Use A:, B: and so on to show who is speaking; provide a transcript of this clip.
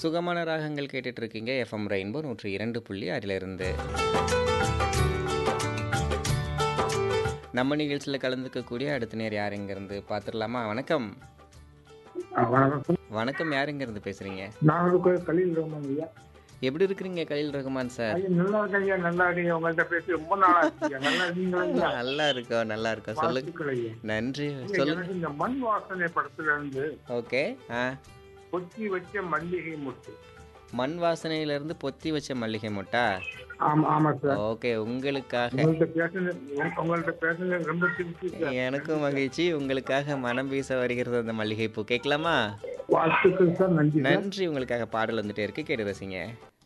A: சுகமான ராகங்கள் கேட்டுட்டு இருக்கீங்க எஃப்எம் ரெயின்போ நூற்றி இரண்டு புள்ளி ஆறிலிருந்து நம்ம நிகழ்ச்சியில் கலந்துக்கக்கூடிய அடுத்த நேர் யார் இங்கேருந்து பார்த்துடலாமா வணக்கம்
B: ஆ, வணக்கம்
A: வணக்கம் யார் இங்கேருந்து பேசுகிறீங்க
B: நாகர்கோவில் கலில் ரஹ்மான் ஐயா
A: எப்படி இருக்கிறீங்க கலீல் ரகுமான் சார்
B: ஐயா நல்லா இருக்கேன் ஐயா நல்லா இருக்கீங்க உங்கள்கிட்ட பேசி ரொம்ப நாளா இருக்கு ஐயா. நல்லா இருக்கீங்களா ஐயா
A: நல்லா இருக்கோம் நல்லா இருக்கோம் சொல்லுங்க
B: வாழ்த்துக்கள் ஐயா
A: நன்றி
B: ஐயா,
A: சொல்லுங்க
B: எனக்கு இந்த மண் வாசனை படத்துல இருந்து
A: ஓகே ஆ
B: கொத்தி வச்ச மல்லிகை முட்டு
A: மண் வாசனையிலேருந்து பொத்தி வச்ச மல்லிகை முட்டா
B: ஆமா ஆமா சார்
A: ஓகே உங்களுக்காக
B: உங்கள்கிட்ட பேசுனது உங்க- உங்கள்கிட்ட பேசுனது ரொம்ப திருப்தி சார்
A: எனக்கும் மகிழ்ச்சி உங்களுக்காக மனம் வீச வருகிறது அந்த மல்லிகை பூ கேட்கலாமா
B: வாழ்த்துக்கள் சார் நன்றி சார்
A: நன்றி உங்களுக்காக பாடல் வந்துட்டே இருக்கு கேட்டு ரசிங்க